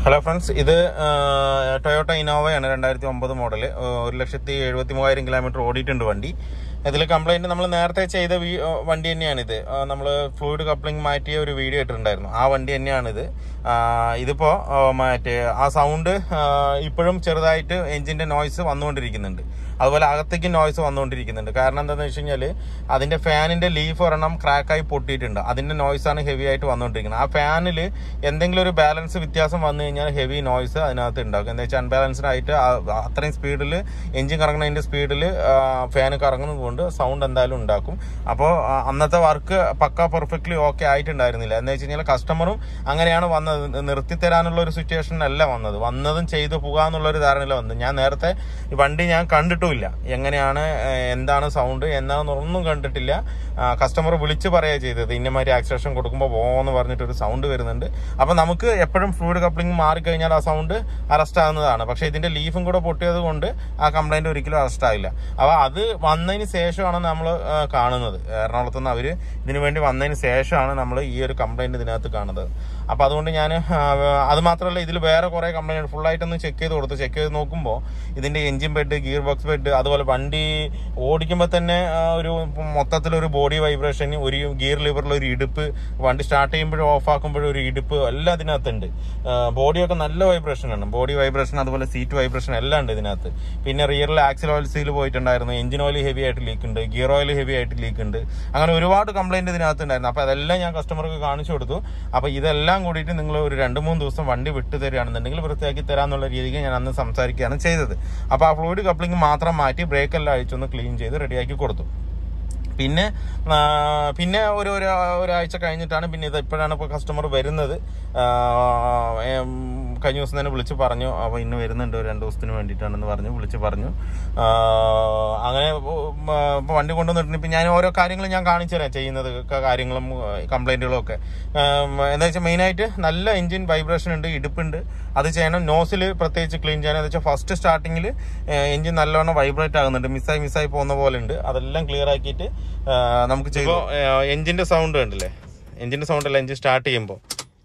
hello friends ഇത് Toyota ഇനോവയാണ് രണ്ടായിരത്തി ഒമ്പത് മോഡൽ ഒരു ലക്ഷത്തി എഴുപത്തി മൂവായിരം കിലോമീറ്റർ ഓടിയിട്ടുണ്ട് വണ്ടി ഇതിൽ കംപ്ലൈന്റ് നമ്മൾ നേരത്തെ ചെയ്ത വീ- ആ, വണ്ടി തന്നെയാണിത് നമ്മൾ ഫ്ലൂയിഡ് കപ്ലിംഗ് മാറ്റിയ ഒരു വീഡിയോ ഇട്ടിട്ടുണ്ടായിരുന്നു ആ വണ്ടി തന്നെയാണിത് ആ, ഇതിപ്പോ ആ, മറ്റേ ആ സൗണ്ട് ഇപ്പോഴും ചെറുതായിട്ട് എഞ്ചിന്റെ നോയ്സ് വന്നുകൊണ്ടിരിക്കുന്നുണ്ട് അതുപോലെ അകത്തേക്ക് നോയ്സ് വന്നുകൊണ്ടിരിക്കുന്നുണ്ട് കാരണം എന്താണെന്ന് വെച്ച് കഴിഞ്ഞാൽ അതിന്റെ ഫാനിന്റെ ലീഫ് ഒരെണ്ണം ക്രാക്കായി പൊട്ടിയിട്ടുണ്ട് അതിന്റെ നോയ്സ് ആണ് ഹെവി ആയിട്ട് വന്നുകൊണ്ടിരിക്കുന്നത് ആ ഫാനിൽ എന്തെങ്കിലും ഒരു ബാലൻസ് വ്യത്യാസം വന്നു കഴിഞ്ഞാൽ ഹെവി നോയ്സ് അതിനകത്ത് ഉണ്ടാക്കും എന്താ വെച്ചാൽ അൺബാലൻസ്ഡ് ആയിട്ട് ആ- അത്രയും സ്പീഡിൽ എഞ്ചിൻ കറങ്ങുന്നതിന്റെ സ്പീഡിൽ ഫാൻ കറങ്ങുന്നത് കൊണ്ട് സൗണ്ട് എന്തായാലും ഉണ്ടാക്കും അപ്പോൾ അന്നത്തെ വർക്ക് പക്ക പെർഫെക്റ്റ്ലി ഓക്കെ ആയിട്ടുണ്ടായിരുന്നില്ല എന്ന് വെച്ച് കഴിഞ്ഞാൽ കസ്റ്റമറും അങ്ങനെയാണ് വന്നത് നിർത്തി തരാനുള്ള ഒരു സിറ്റുവേഷൻ അല്ല വന്നത് വന്നതും ചെയ്തു പോകാന്നുള്ള ഒരു ധാരണയില വന്നത് ഞാൻ നേരത്തെ ഈ വണ്ടി ഞാൻ കണ്ടിട്ടുമില്ല എങ്ങനെയാണ് ഏഹ്, എന്താണ് സൗണ്ട് എന്താണെന്നൊന്നും കണ്ടിട്ടില്ല കസ്റ്റമർ വിളിച്ച് പറയുക ചെയ്തത് ഇന്നമാതിരി ആക്സിലേഷൻ കൊടുക്കുമ്പോൾ ഓന്ന് പറഞ്ഞിട്ട് ഒരു സൗണ്ട് വരുന്നുണ്ട് അപ്പൊ നമുക്ക് എപ്പോഴും ഫ്ലൂയിഡ് കപ്ലിംഗ് മാറിക്കഴിഞ്ഞാൽ ആ സൗണ്ട് അറസ്റ്റ് ആകുന്നതാണ് പക്ഷെ ഇതിന്റെ ലീഫും കൂടെ പൊട്ടിയത് കൊണ്ട് ആ കംപ്ലൈന്റ് ഒരിക്കലും അറസ്റ്റ് ആയില്ല അപ്പൊ അത് വന്നതിന് ശേഷമാണ് നമ്മൾ കാണുന്നത് എറണാകുളത്ത് നിന്ന് അവര് ഇതിനു വേണ്ടി വന്നതിന് ശേഷമാണ് നമ്മൾ ഈ ഒരു കംപ്ലൈന്റ് ഇതിനകത്ത് കാണുന്നത് അപ്പൊ അതുകൊണ്ട് ഞാൻ അത് മാത്രമല്ല ഇതിൽ വേറെ കുറെ കംപ്ലൈന്റ് ഫുൾ ആയിട്ടൊന്ന് ചെക്ക് ചെയ്ത് കൊടുത്തു ചെക്ക് ചെയ്ത് നോക്കുമ്പോൾ ഇതിന്റെ engine bed gear box bed അതുപോലെ വണ്ടി ഓടിക്കുമ്പോൾ തന്നെ ആ, ഒരു മൊത്തത്തിലൊരു ബോഡി വൈബ്രേഷൻ ഒരു ഗിയർ ലിവറിൽ ഒരു ഇടുപ്പ് വണ്ടി സ്റ്റാർട്ട് ചെയ്യുമ്പോഴും ഓഫ് ആക്കുമ്പോഴും ഒരു ഇടുപ്പ് എല്ലാം ഇതിനകത്തുണ്ട് ബോഡിയൊക്കെ നല്ല വൈബ്രേഷൻ ആണ് ബോഡി വൈബ്രേഷൻ അതുപോലെ സീറ്റ് വൈബ്രേഷൻ എല്ലാം ഉണ്ട് ഇതിനകത്ത് പിന്നെ റിയറിൽ ആക്സിൽ ഓയിൽ സീൽ പോയിട്ടുണ്ടായിരുന്നു എഞ്ചിൻ ഓയിൽ ഹെവി ആയിട്ട് ലീക്ക് ഉണ്ട് ഗിയർ ഓയിൽ ഹെവി ആയിട്ട് ലീക്ക് ഉണ്ട് അങ്ങനെ ഒരുപാട് കംപ്ലൈന്റ് ഇതിനകത്ത് ഉണ്ടായിരുന്നു അപ്പൊ അതെല്ലാം ഞാൻ കസ്റ്റമർക്ക് കാണിച്ചു കൊടുത്തു അപ്പൊ ഇതെല്ലാം കൂടിയിട്ട് നിങ്ങൾ ഒരു രണ്ട് മൂന്ന് ദിവസം വണ്ടി വിട്ടു തരികയാണെന്നുണ്ടെങ്കിൽ വൃത്തിയാക്കി തരാന്നുള്ള രീതിക്ക് ഞാൻ അന്ന് സംസാരിക്കുകയാണ് ചെയ്തത് അപ്പൊ ആ ഫ്ലൂയിഡ് കപ്ലിംഗ് മാത്രം മാറ്റി ബ്രേക്ക് എല്ലാം അഴിച്ചൊന്ന് ക്ലീൻ ചെയ്ത് റെഡിയാക്കി കൊടുത്തു പിന്നെ ആ, പിന്നെ ഒരു ഒരു ഒരാഴ്ച കഴിഞ്ഞിട്ടാണ് പിന്നെ ഇത് ഇപ്പോഴാണ് ഇപ്പോൾ കസ്റ്റമർ വരുന്നത് ആ, ഏം, കഴിഞ്ഞ ദിവസം തന്നെ വിളിച്ച് പറഞ്ഞു അപ്പോൾ ഇന്ന് വരുന്നുണ്ട് ഒരു രണ്ട് ദിവസത്തിന് വേണ്ടിയിട്ടാണെന്ന് പറഞ്ഞു വിളിച്ച് പറഞ്ഞു ആ, അങ്ങനെ ഇപ്പോൾ വണ്ടി കൊണ്ടുവന്നിട്ടുണ്ട് ഇപ്പം ഞാൻ ഓരോ കാര്യങ്ങളും ഞാൻ കാണിച്ചു തരാം ചെയ്യുന്നത് ഒക്കെ കാര്യങ്ങളും കംപ്ലൈൻറ്റുകളും ഒക്കെ ഉം, എന്താ വെച്ചാൽ മെയിനായിട്ട് നല്ല എഞ്ചിൻ വൈബ്രേഷൻ ഉണ്ട് ഇടുപ്പുണ്ട് അത് ചെയ്യണം നോസിൽ പ്രത്യേകിച്ച് ക്ലീൻ ചെയ്യണം എന്ന് വെച്ചാൽ ഫസ്റ്റ് സ്റ്റാർട്ടിങ്ങിൽ എഞ്ചിൻ നല്ലോണം വൈബ്രേറ്റ് ആകുന്നുണ്ട് മിസ്സായി മിസ്സായി പോകുന്ന പോലെ ഉണ്ട് അതെല്ലാം ക്ലിയർ ആക്കിയിട്ട് ആ, നമുക്ക് ചെയ്യുമ്പോൾ എഞ്ചിന്റെ സൗണ്ട് കണ്ടില്ലേ എഞ്ചിന്റെ സൗണ്ട് അല്ല എഞ്ചിൻ സ്റ്റാർട്ട് ചെയ്യുമ്പോൾ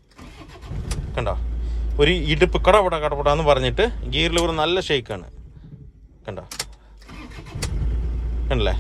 കണ്ടോ ഒരു ഇടുപ്പ് കടപട കടപട എന്ന് പറഞ്ഞിട്ട് ഗിയർ ലിവർ നല്ല ഷേക്കാണ് കണ്ടോ കണ്ടല്ലേ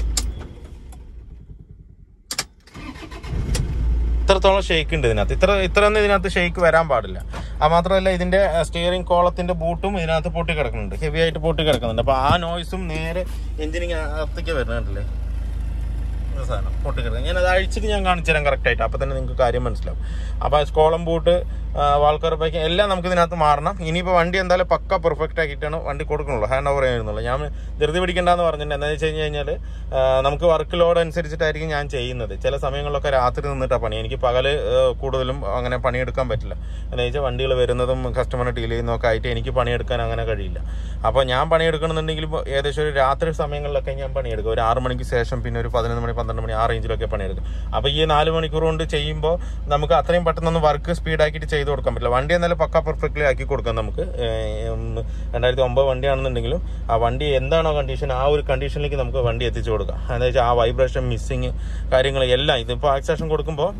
ഇത്രത്തോളം ഷേക്ക് ഉണ്ട് ഇതിനകത്ത് ഇത്ര ഇത്ര ഒന്നും ഇതിനകത്ത് ഷേക്ക് വരാൻ പാടില്ല അത് മാത്രമല്ല ഇതിന്റെ സ്റ്റിയറിംഗ് കോളത്തിന്റെ ബൂട്ടും ഇതിനകത്ത് പൊട്ടി കിടക്കുന്നുണ്ട് ഹെവി ആയിട്ട് പൊട്ടി കിടക്കുന്നുണ്ട് അപ്പൊ ആ നോയ്സും നേരെ എഞ്ചിനിങ് അകത്തേക്ക് വരുന്നുണ്ടല്ലേ ഒരു സാധനം പൊട്ടി കിടക്കുന്നത് ഞാൻ അത് അഴിച്ചിട്ട് ഞാൻ കാണിച്ചു തരാം കറക്റ്റ് ആയിട്ട് അപ്പൊ തന്നെ നിങ്ങൾക്ക് കാര്യം മനസ്സിലാവും അപ്പൊ സ്കോളം ബൂട്ട് വാൾക്കർ ബൈക്ക് എല്ലാം നമുക്ക് ഇതിനകത്ത് മാറണം ഇനിയിപ്പോൾ വണ്ടി എന്തായാലും പക്ക പെർഫെക്റ്റ് ആക്കിയിട്ടാണ് വണ്ടി കൊടുക്കണുള്ളൂ ഹാൻഡ് ഓവർ ചെയ്യുന്നുള്ളൂ ഞാൻ ധൃതി പിടിക്കണ്ടെന്ന് പറഞ്ഞിട്ടുണ്ട് എന്താണെന്ന് വെച്ച് കഴിഞ്ഞ് കഴിഞ്ഞാൽ നമുക്ക് വർക്ക് ലോഡ് അനുസരിച്ചിട്ടായിരിക്കും ഞാൻ ചെയ്യുന്നത് ചില സമയങ്ങളിലൊക്കെ രാത്രി നിന്നിട്ടാണ് പണി എനിക്ക് പകല് ആ, കൂടുതലും അങ്ങനെ പണിയെടുക്കാൻ പറ്റില്ല എന്താ വെച്ചാൽ വണ്ടികൾ വരുന്നതും കസ്റ്റമറിനെ ഡീൽ ചെയ്യുന്നതൊക്കെ ആയിട്ട് എനിക്ക് പണിയെടുക്കാൻ അങ്ങനെ കഴിയില്ല അപ്പോൾ ഞാൻ പണിയെടുക്കണമെന്നുണ്ടെങ്കിൽ ഇപ്പോൾ ഏകദേശം ഒരു രാത്രി സമയങ്ങളിലൊക്കെ ഞാൻ പണിയെടുക്കും ഒരു ആറ് മണിക്ക് ശേഷം പിന്നെ ഒരു പതിനൊന്ന് മണി പന്ത്രണ്ട് മണി ആ റേഞ്ചിലൊക്കെ പണിയെടുക്കും അപ്പോൾ ഈ നാല് മണിക്കൂർ കൊണ്ട് ചെയ്യുമ്പോൾ നമുക്ക് അത്രയും പെട്ടെന്നൊന്ന് വർക്ക് സ്പീഡാക്കിയിട്ട് ചെയ്ത് കൊടുക്കാൻ പറ്റില്ല വണ്ടി എന്നാലും പക്ക പെർഫെക്റ്റ്ലി ആക്കി കൊടുക്കാം നമുക്ക് ഏഹ് ഉം രണ്ടായിരത്തി ഒമ്പത് വണ്ടിയാണെന്നുണ്ടെങ്കിലും ആ വണ്ടി എന്താണോ കണ്ടീഷൻ ആ ഒരു കണ്ടീഷനിലേക്ക് നമുക്ക് വണ്ടി എത്തിച്ചു കൊടുക്കാം എന്താ വെച്ചാൽ ആ വൈബ്രേഷൻ മിസ്സിങ് കാര്യങ്ങൾ എല്ലാം ഇതിപ്പോൾ ആക്സേഷൻ കൊടുക്കുമ്പോൾ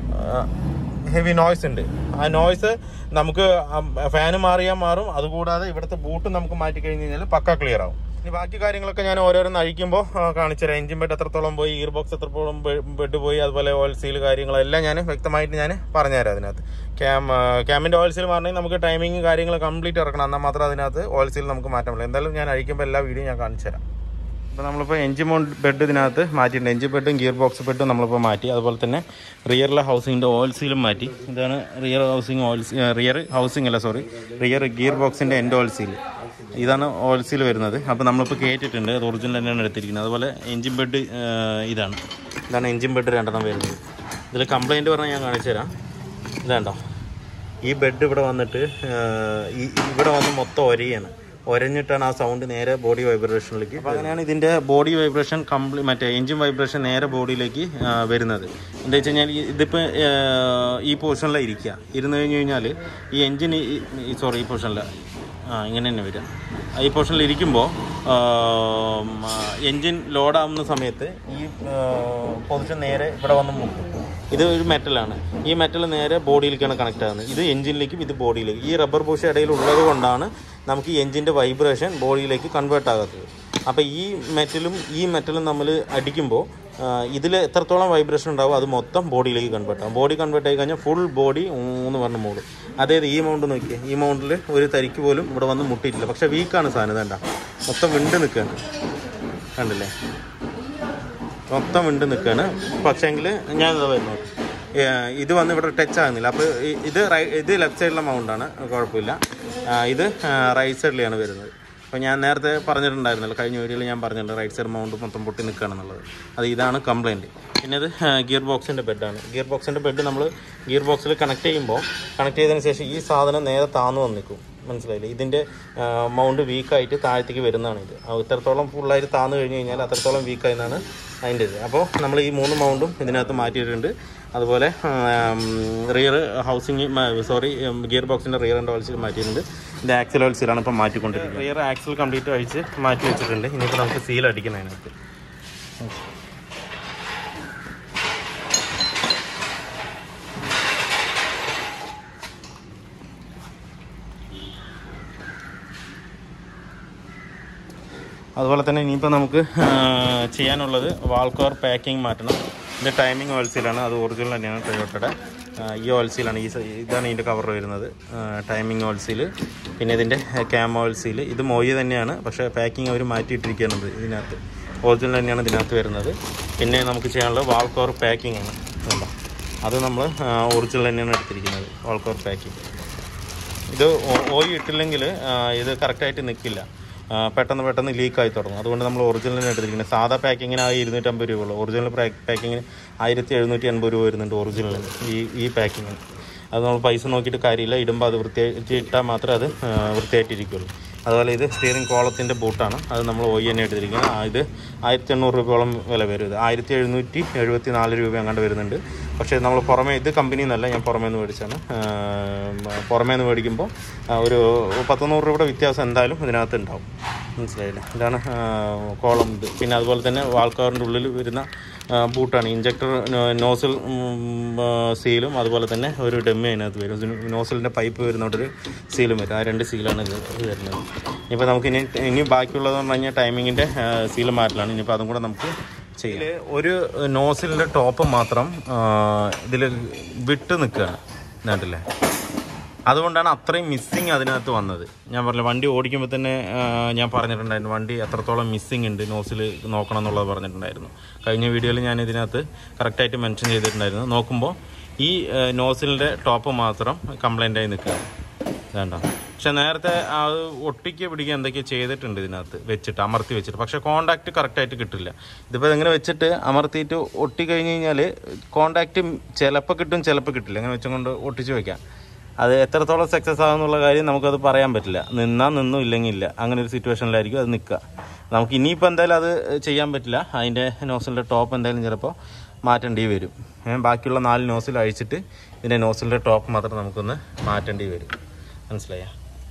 ഹെവി നോയ്സ് ഉണ്ട് ആ നോയ്സ് നമുക്ക് ഫാന് മാറിയാൽ മാറും അതുകൂടാതെ ഇവിടുത്തെ ബൂട്ട് നമുക്ക് മാറ്റി കഴിഞ്ഞ് കഴിഞ്ഞാൽ പക്ക ക്ലിയർ ആവും ഇനി ബാക്കി കാര്യങ്ങളൊക്കെ ഞാൻ ഓരോരോന്ന് അഴിക്കുമ്പോൾ കാണിച്ചുതരാം എഞ്ചിൻ ബെഡ് എത്രത്തോളം പോയി ഇയർ ബോക്സ് എത്രത്തോളം ബെഡ് പോയി അതുപോലെ ഓയിൽ സീൽ കാര്യങ്ങളെല്ലാം ഞാൻ വ്യക്തമായിട്ട് ഞാൻ പറഞ്ഞുതരാം അതിനകത്ത് ക്യാം ക്യാമിന്റെ ഓയിൽ സീൽ മാറണമെങ്കിൽ നമുക്ക് ടൈമിങ് കാര്യങ്ങൾ കംപ്ലീറ്റ് ഇറക്കണം എന്നാൽ മാത്രം അതിനകത്ത് ഓയിൽ സീൽ നമുക്ക് മാറ്റാൻ പറ്റില്ല എന്തായാലും ഞാൻ അഴിക്കുമ്പോൾ എല്ലാ വീഡിയോ ഞാൻ കാണിച്ചു തരാം ഇപ്പോൾ നമ്മളിപ്പോൾ എഞ്ചിൻ മൗണ്ട് ബെഡ് ഇതിനകത്ത് മാറ്റിയിട്ടുണ്ട് എഞ്ചിൻ ബെഡും ഗിയർ ബോക്സ് ബെഡും നമ്മളിപ്പോൾ മാറ്റി അതുപോലെ തന്നെ റിയറിലെ ഹൗസിങ്ങിൻ്റെ ഓയിൽ സീലും മാറ്റി ഇതാണ് rear housing oil rear housing അല്ല സോറി റിയർ ഗിയർ ബോക്സിൻ്റെ എൻഡ് ഓയിൽ സീൽ ഇതാണ് ഓയിൽ സീൽ വരുന്നത് അപ്പോൾ നമ്മളിപ്പോൾ കയറ്റിയിട്ടുണ്ട് അത് ഒറിജിനൽ തന്നെയാണ് എടുത്തിരിക്കുന്നത് അതുപോലെ എഞ്ചിൻ ബെഡ് ഇതാണ് ഇതാണ് എഞ്ചിൻ ബെഡ് രണ്ടെണ്ണം വരുന്നത് ഇതിൽ കംപ്ലൈൻറ്റ് പറഞ്ഞാൽ ഞാൻ കാണിച്ചു തരാം ഇതാണ്ടോ ഈ ബെഡ് ഇവിടെ വന്നിട്ട് ആ, ഈ ഇവിടെ വന്ന് മൊത്തം ഒരയാണ് ഒരഞ്ഞിട്ടാണ് ആ സൗണ്ട് നേരെ ബോഡി വൈബ്രേഷനിലേക്ക് അപ്പോൾ അങ്ങനെയാണ് ഇതിൻ്റെ ബോഡി വൈബ്രേഷൻ കംപ്ലീ മറ്റേ എഞ്ചിൻ വൈബ്രേഷൻ നേരെ ബോഡിയിലേക്ക് ആ, വരുന്നത് എന്താ വെച്ച് കഴിഞ്ഞാൽ ഈ- ഇതിപ്പോൾ ആ, ഈ പൊസിഷനിലാണ് ഇരിക്കുക ഇരുന്ന് കഴിഞ്ഞ് കഴിഞ്ഞാൽ ഈ എഞ്ചിൻ ഈ സോറി ഈ പൊസിഷനിൽ ആ ഇങ്ങനെ തന്നെ വരിക ഈ പൊസിഷനിൽ ഇരിക്കുമ്പോൾ എൻജിൻ ലോഡാവുന്ന സമയത്ത് ഈ പൊസിഷൻ നേരെ ഇവിടെ വന്ന് മുട്ടും ഇത് ഒരു മെറ്റലാണ് ഈ മെറ്റൽ നേരെ ബോഡിയിലേക്കാണ് കണക്ട് ആകുന്നത് ഇത് എഞ്ചിനിലേക്കും ഇത് ബോഡിയിലേക്കും ഈ റബ്ബർ ബൂഷ് ഇടയിൽ ഉള്ളത് കൊണ്ടാണ് നമുക്ക് ഈ എഞ്ചിൻ്റെ വൈബ്രേഷൻ ബോഡിയിലേക്ക് കൺവേർട്ട് ആകാത്തത് അപ്പോൾ ഈ മെറ്റലും ഈ മെറ്റലും നമ്മൾ അടിക്കുമ്പോൾ ഇതിൽ എത്രത്തോളം വൈബ്രേഷൻ ഉണ്ടാവും അത് മൊത്തം ബോഡിയിലേക്ക് കൺവേർട്ട് ആകും ബോഡി കൺവേർട്ട് ആയി കഴിഞ്ഞാൽ ഫുൾ ബോഡി മൂന്ന് പറഞ്ഞ മോഡ് അതായത് ഈ മൗണ്ട് നോക്കിയേ ഈ മൗണ്ടിൽ ഒരു തരിക്ക് പോലും ഇവിടെ വന്ന് മുട്ടിയിട്ടില്ല പക്ഷേ വീക്കാണ് സാധനം ഇതേണ്ട മൊത്തം വിണ്ട് നിൽക്കുകയാണ് കണ്ടില്ലേ മൊത്തം വിണ്ട് നിൽക്കുകയാണ് പക്ഷേങ്കിൽ ഞാൻ ഇതാ വരുന്നു ഏഹ് ഇത് വന്ന് ഇവിടെ ടച്ച് ആകുന്നില്ല അപ്പോൾ ഇത് റൈ ഇത് ലെഫ്റ്റ് സൈഡിലെ മൗണ്ടാണ് കുഴപ്പമില്ല ആ, ഇത് റൈറ്റ് സൈഡിലാണ് വരുന്നത് അപ്പോൾ ഞാൻ നേരത്തെ പറഞ്ഞിട്ടുണ്ടായിരുന്നല്ലോ കഴിഞ്ഞ വീഡിയോയിൽ ഞാൻ പറഞ്ഞിട്ടുണ്ട് റൈറ്റ് സൈഡ് മൗണ്ട് മൊത്തം പൊട്ടി നിൽക്കുകയാണെന്നുള്ളത് അത് ഇതാണ് കംപ്ലൈൻറ്റ് പിന്നെ ഇത് ഗിയർ ബോക്സിൻ്റെ ബെഡാണ് ഗിയർ ബോക്സിൻ്റെ ബെഡ് നമ്മൾ ഗിയർ ബോക്സിൽ കണക്ട് ചെയ്യുമ്പോൾ കണക്ട് ചെയ്തതിന് ശേഷം ഈ സാധനം നേരെ താന്നു വന്ന് നിൽക്കും മനസ്സിലായില്ലേ ഇതിൻ്റെ മൗണ്ട് വീക്കായിട്ട് താഴത്തേക്ക് വരുന്നതാണ് ഇത് ആ, ഇത്രത്തോളം ഫുള്ളായിട്ട് താന്നു കഴിഞ്ഞ് കഴിഞ്ഞാൽ അത്രത്തോളം വീക്കായി എന്നാണ് അതിൻ്റെ ഇത് അപ്പോൾ നമ്മൾ ഈ മൂന്ന് മൗണ്ടും ഇതിനകത്ത് മാറ്റിയിട്ടുണ്ട് അതുപോലെ റിയർ ഹൗസിങ് സോറി ഗിയർ ബോക്സിൻ്റെ റിയർ ആൻഡ് ഓൾസിൽ മാറ്റിയിട്ടുണ്ട് ഇത് ആക്സൽ ഓൾസിലാണ് ഇപ്പോൾ മാറ്റിക്കൊണ്ടിരിക്കുന്നത് റിയർ ആക്സൽ കംപ്ലീറ്റ് അഴിച്ച് മാറ്റി വെച്ചിട്ടുണ്ട് ഇനിയിപ്പോൾ നമുക്ക് സീൽ അടിക്കണം അതിനകത്ത് അതുപോലെ തന്നെ ഇനിയിപ്പോൾ നമുക്ക് ആ, ചെയ്യാനുള്ളത് വാൾക്കോർ പാക്കിംഗ് മാറ്റണം ഇത് ടൈമിംഗ് ഓയിൽസിലാണ് അത് ഒറിജിനൽ തന്നെയാണ് ടൊയോട്ടയുടെ ആ, ഈ ഓയിൽസിലാണ് ഈ സ- ഇതാണ് ഇതിൻ്റെ കവർ വരുന്നത് ടൈമിംഗ് ഓയിൽസിൽ പിന്നെ ഇതിൻ്റെ ക്യാം ഓയിൽസിൽ ഇത് മോയി തന്നെയാണ് പക്ഷേ പാക്കിംഗ് അവർ മാറ്റിയിട്ടിരിക്കുകയാണ് ഇതിനകത്ത് ഒറിജിനൽ തന്നെയാണ് ഇതിനകത്ത് വരുന്നത് പിന്നെ നമുക്ക് ചെയ്യാനുള്ളത് വാൾക്കോർ പാക്കിംഗ് ആണ് കണ്ടോ അത് നമ്മൾ ഒറിജിനൽ തന്നെയാണ് എടുത്തിരിക്കുന്നത് വാൾക്കോർ പാക്കിംഗ് ഇത് ഓയിൽ ഇട്ടില്ലെങ്കിൽ ഇത് കറക്റ്റായിട്ട് നിൽക്കില്ല ആ, പെട്ടെന്ന് പെട്ടെന്ന് ലീക്കായി തുടങ്ങും അതുകൊണ്ട് നമ്മൾ ഒറിജിനലിന് എടുത്തിരിക്കുന്നത് സാധാ പാക്കിങ്ങിന് ആ ഇരുന്നൂറ്റമ്പത് രൂപ ഉള്ളൂ ഒറിജിനൽ പാക്കിങ്ങിന് ആയിരത്തി എഴുന്നൂറ്റി എൺപത് രൂപ വരുന്നുണ്ട് ഒറിജിനലിന് ഈ ഈ പാക്കിങ്ങിന് അത് നമ്മൾ പൈസ നോക്കിയിട്ട് കാര്യമില്ല ഇടുമ്പോൾ അത് വൃത്തിയായിട്ട് ഇട്ടാൽ മാത്രമേ അത് ആ, വൃത്തിയായിട്ടിരിക്കുള്ളൂ അതുപോലെ ഇത് സ്റ്റിയറിംഗ് കോളത്തിൻ്റെ ബൂട്ടാണ് അത് നമ്മൾ ഒ തന്നെ എടുത്തിരിക്കുന്നത് ആ, ഇത് ആയിരത്തി എണ്ണൂറ് രൂപയോളം വില വരും ഇത് ആയിരത്തി എഴുന്നൂറ്റി എഴുപത്തി നാല് രൂപ അങ്ങാണ്ട് വരുന്നുണ്ട് പക്ഷേ നമ്മൾ പുറമേ ഇത് കമ്പനി എന്നല്ല ഞാൻ പുറമേ നിന്ന് മേടിച്ചാണ് ആ, പുറമേ നിന്ന് മേടിക്കുമ്പോൾ ആ, ഒരു പത്തുനൂറ് രൂപയുടെ വ്യത്യാസം എന്തായാലും ഇതിനകത്ത് ഉണ്ടാവും മനസ്സിലായില്ലേ ഇതാണ് ആ, കോളം ഇത് പിന്നെ അതുപോലെ തന്നെ വാൾക്കാറിൻ്റെ ഉള്ളിൽ വരുന്ന ആ, ബൂട്ടാണ് ഇഞ്ചക്ടർ നോസിൽ സീലും അതുപോലെ തന്നെ ഒരു ഡെമ്മി അതിനകത്ത് വരും നോസിലിൻ്റെ പൈപ്പ് വരുന്നോട്ടൊരു സീലും വരും ആ രണ്ട് സീലാണ് ഇത് വരുന്നത് ഇനിയിപ്പോൾ നമുക്ക് ഇനി ഇനി ബാക്കിയുള്ളതെന്ന് പറഞ്ഞു കഴിഞ്ഞാൽ ടൈമിങ്ങിൻ്റെ സീൽ മാറ്റലാണ് ഇനിയിപ്പോൾ അതും കൂടെ നമുക്ക് ചെയ്യാം ഇതിൽ ഒരു നോസിലിൻ്റെ ടോപ്പ് മാത്രം ഇതിൽ വിട്ട് നിൽക്കുകയാണ് നാട്ടിലെ അതുകൊണ്ടാണ് അത്രയും മിസ്സിങ് അതിനകത്ത് വന്നത് ഞാൻ പറഞ്ഞില്ല വണ്ടി ഓടിക്കുമ്പോൾ തന്നെ ആ, ഞാൻ പറഞ്ഞിട്ടുണ്ടായിരുന്നു വണ്ടി എത്രത്തോളം മിസ്സിങ് ഉണ്ട് നോസിൽ നോക്കണം എന്നുള്ളത് പറഞ്ഞിട്ടുണ്ടായിരുന്നു കഴിഞ്ഞ വീഡിയോയിൽ ഞാൻ ഇതിനകത്ത് കറക്റ്റായിട്ട് മെൻഷൻ ചെയ്തിട്ടുണ്ടായിരുന്നു നോക്കുമ്പോൾ ഈ നോസിലിൻ്റെ ടോപ്പ് മാത്രം കംപ്ലൈൻ്റ് ആയി നിൽക്കുകയാണ് വേണ്ട പക്ഷെ നേരത്തെ അത് ഒട്ടിക്ക് പിടിക്കുക എന്തൊക്കെയോ ചെയ്തിട്ടുണ്ട് ഇതിനകത്ത് വെച്ചിട്ട് അമർത്തി വെച്ചിട്ട് പക്ഷെ കോണ്ടാക്ട് കറക്റ്റായിട്ട് കിട്ടില്ല ഇതിപ്പോൾ ഇങ്ങനെ വെച്ചിട്ട് അമർത്തിയിട്ട് ഒട്ടി കഴിഞ്ഞ് കഴിഞ്ഞാൽ കോണ്ടാക്ട് ചിലപ്പോൾ കിട്ടും ചിലപ്പോൾ കിട്ടില്ല ഇങ്ങനെ വെച്ചുകൊണ്ട് ഒട്ടിച്ച് വെക്കാം അത് എത്രത്തോളം സക്സസ് ആകുന്നുള്ള കാര്യം നമുക്കത് പറയാൻ പറ്റില്ല നിന്നാൽ നിന്നും ഇല്ലെങ്കിൽ ഇല്ല അങ്ങനെ ഒരു സിറ്റുവേഷനിലായിരിക്കും അത് നിൽക്കുക നമുക്ക് ഇനിയിപ്പോൾ എന്തായാലും അത് ചെയ്യാൻ പറ്റില്ല അതിൻ്റെ നോസിലിൻ്റെ ടോപ്പ് എന്തായാലും ചിലപ്പോൾ മാറ്റേണ്ടി വരും ഏ, ബാക്കിയുള്ള നാല് നോസിൽ അഴിച്ചിട്ട് ഇതിൻ്റെ നോസിലിൻ്റെ ടോപ്പ് മാത്രം നമുക്കൊന്ന് മാറ്റേണ്ടി വരും മനസ്സിലായോ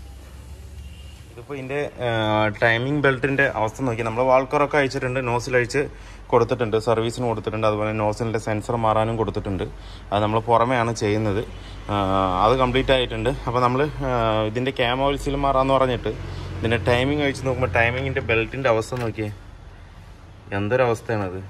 ഇതിപ്പോൾ ഇതിൻ്റെ ടൈമിംഗ് ബെൽറ്റിൻ്റെ അവസ്ഥ നോക്കി നമ്മൾ വാൾക്കറൊക്കെ അയച്ചിട്ടുണ്ട് നോസിൽ അഴിച്ച് കൊടുത്തിട്ടുണ്ട് സർവീസിന് കൊടുത്തിട്ടുണ്ട് അതുപോലെ നോസിലിൻ്റെ സെൻസർ മാറാനും കൊടുത്തിട്ടുണ്ട് അത് നമ്മൾ പുറമെയാണ് ചെയ്യുന്നത് ആ, അത് കംപ്ലീറ്റ് ആയിട്ടുണ്ട് അപ്പോൾ നമ്മൾ ഇതിൻ്റെ ക്യാം ഓയിൽ സീൽ മാറാന്ന് പറഞ്ഞിട്ട് ഇതിൻ്റെ ടൈമിംഗ് അഴിച്ച് നോക്കുമ്പോൾ ടൈമിങ്ങിൻ്റെ ബെൽറ്റിൻ്റെ അവസ്ഥ നോക്കിയേ എന്തൊരവസ്ഥയാണത്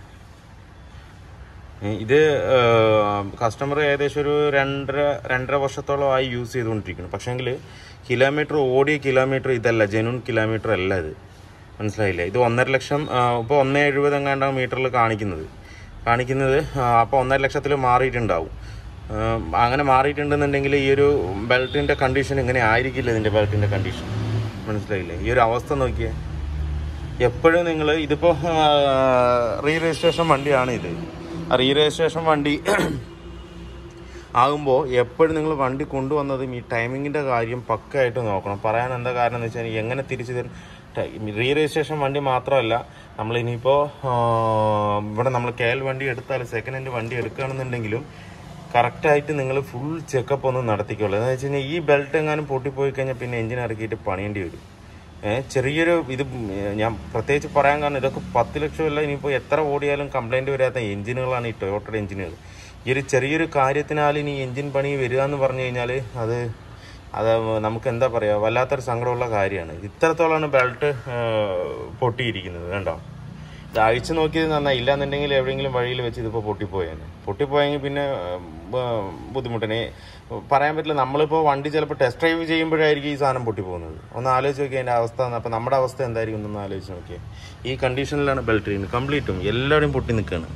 ഇത് കസ്റ്റമർ ഏകദേശം ഒരു രണ്ടര രണ്ടര വർഷത്തോളമായി യൂസ് ചെയ്തുകൊണ്ടിരിക്കുന്നു പക്ഷേങ്കിൽ കിലോമീറ്റർ ഓടിയ കിലോമീറ്റർ ഇതല്ല ജെനുവൻ കിലോമീറ്റർ അല്ല ഇത് മനസ്സിലായില്ലേ ഇത് ഒന്നര ലക്ഷം ഇപ്പോൾ ഒന്നേ എഴുപത് എങ്ങാണ്ടാണ് മീറ്ററിൽ കാണിക്കുന്നത് കാണിക്കുന്നത് അപ്പോൾ ഒന്നര ലക്ഷത്തിൽ മാറിയിട്ടുണ്ടാവും ആ, അങ്ങനെ മാറിയിട്ടുണ്ടെന്നുണ്ടെങ്കിൽ ഈ ഒരു ബെൽറ്റിൻ്റെ കണ്ടീഷൻ ഇങ്ങനെ ആയിരിക്കില്ല ഇതിൻ്റെ ബെൽറ്റിൻ്റെ കണ്ടീഷൻ മനസ്സിലായില്ലേ ഈ ഒരു അവസ്ഥ നോക്കിയേ എപ്പോഴും നിങ്ങൾ ഇതിപ്പോൾ റീ രജിസ്ട്രേഷൻ വണ്ടിയാണ് ഇത് ആ റീ രജിസ്ട്രേഷൻ വണ്ടി ആകുമ്പോൾ എപ്പോഴും നിങ്ങൾ വണ്ടി കൊണ്ടുവന്നതും ഈ ടൈമിങ്ങിൻ്റെ കാര്യം പക്കയായിട്ട് നോക്കണം പറയാൻ എന്താ കാരണം എന്ന് വെച്ചാൽ എങ്ങനെ തിരിച്ചു തരും റീ രജിസ്ട്രേഷൻ വണ്ടി മാത്രമല്ല നമ്മൾ ഇനിയിപ്പോൾ ഇവിടെ നമ്മൾ കെ എൽ വണ്ടി എടുത്താൽ സെക്കൻഡ് ഹാൻഡ് വണ്ടി എടുക്കുകയാണെന്നുണ്ടെങ്കിലും കറക്റ്റായിട്ട് നിങ്ങൾ ഫുൾ ചെക്കപ്പ് ഒന്ന് നടത്തിക്കുള്ളൂ എന്ന് വെച്ച് കഴിഞ്ഞാൽ ഈ ബെൽറ്റ് എങ്ങാനും പൊട്ടിപ്പോയി കഴിഞ്ഞാൽ പിന്നെ എഞ്ചിൻ ഇറക്കിയിട്ട് പണിയേണ്ടി വരും ഏഹ് ചെറിയൊരു ഇത് ഞാൻ പ്രത്യേകിച്ച് പറയാൻ കാരണം ഇതൊക്കെ പത്ത് ലക്ഷമല്ല ഇനിയിപ്പോൾ എത്ര ഓടിയാലും കംപ്ലൈൻറ്റ് വരാത്ത എഞ്ചിനുകളാണ് ഈ ടൊയോട്ടയുടെ എഞ്ചിനുകൾ ഈ ഒരു ചെറിയൊരു കാര്യത്തിനാൽ ഇനി എൻജിൻ പണി വരിക എന്ന് പറഞ്ഞു കഴിഞ്ഞാൽ അത് അത് നമുക്ക് എന്താ പറയുക വല്ലാത്തൊരു സങ്കടമുള്ള കാര്യമാണ് ഇത്രത്തോളമാണ് ബെൽറ്റ് പൊട്ടിയിരിക്കുന്നത് കണ്ടോ ഇത് അഴിച്ചു നോക്കിയത് നന്നായി ഇല്ലാന്നുണ്ടെങ്കിൽ എവിടെയെങ്കിലും വഴിയിൽ വെച്ച് ഇതിപ്പോൾ പൊട്ടിപ്പോയേനെ പൊട്ടിപ്പോയെങ്കിൽ പിന്നെ ഏഹ്, ബുദ്ധിമുട്ടിനെ പറയാൻ പറ്റില്ല നമ്മളിപ്പോൾ വണ്ടി ചിലപ്പോൾ ടെസ്റ്റ് ഡ്രൈവ് ചെയ്യുമ്പോഴായിരിക്കും ഈ സാധനം പൊട്ടിപ്പോകുന്നത് ഒന്ന് ആലോചിച്ച് നോക്കിയാൽ അതിൻ്റെ അവസ്ഥ അപ്പോൾ നമ്മുടെ അവസ്ഥ എന്തായിരിക്കും എന്നൊന്ന് ആലോചിച്ച് നോക്കിയാൽ ഈ കണ്ടീഷനിലാണ് ബെൽറ്റ് ഇരിക്കുന്നത് കംപ്ലീറ്റും എല്ലാവരും പൊട്ടി നിൽക്കുകയാണ്